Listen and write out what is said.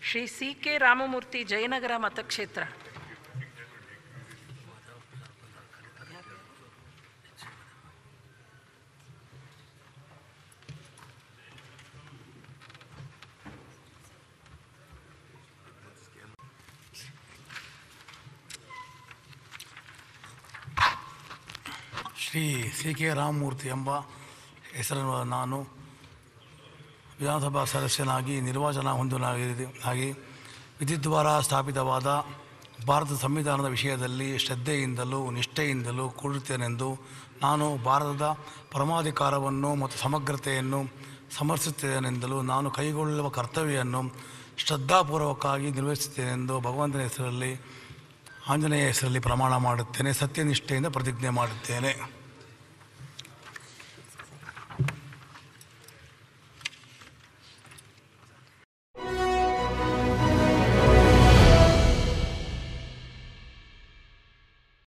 Shri C K Ramamurthy Jayanagar ಮತಕ್ಷೇತ್ರ Shri C K Ramamurthy ಎಂಬ ಹೆಸರನ್ನು ನಾನು ವಿಧಾನಸಭಾ ಸದಸ್ಯನಾಗಿ ನಿರ್ವಾಚನ ಹೊಂದಲಾಗಿದೆ ಆಗಿ ವಿಧಿದ್ವಾರ ಸ್ಥಾಪಿತವಾದ ಭಾರತ ಸಂವಿಧಾನದ ವಿಷಯದಲ್ಲಿ ಶ್ರದ್ಧೆಯಿಂದಲೂ ನಿಷ್ಠೆಯಿಂದಲೂ ಕೂಡುತ್ತೇನೆಂದು ನಾನು ಭಾರತದ ಪರಮಾಧಿಕಾರವನ್ನು ಮತ್ತು ಸಮಗ್ರತೆಯನ್ನು ಸಮರ್ಥಿಸುತ್ತೇನೆಂದಲೂ ನಾನು ಕೈಗೊಳ್ಳುವ ಕರ್ತವ್ಯವನ್ನು ಶ್ರದ್ಧಾಪೂರ್ವಕವಾಗಿ ನಿರ್ವಹಿಸುತ್ತೇನೆಂದು ಭಗವಂತನ ಹೆಸರಲ್ಲಿ ಆಂಜನೇಯ ಹೆಸರಲ್ಲಿ ಪ್ರಮಾಣ ಮಾಡುತ್ತೇನೆ ಸತ್ಯನಿಷ್ಠೆಯಿಂದ ಪ್ರತಿಜ್ಞೆ ಮಾಡುತ್ತೇನೆ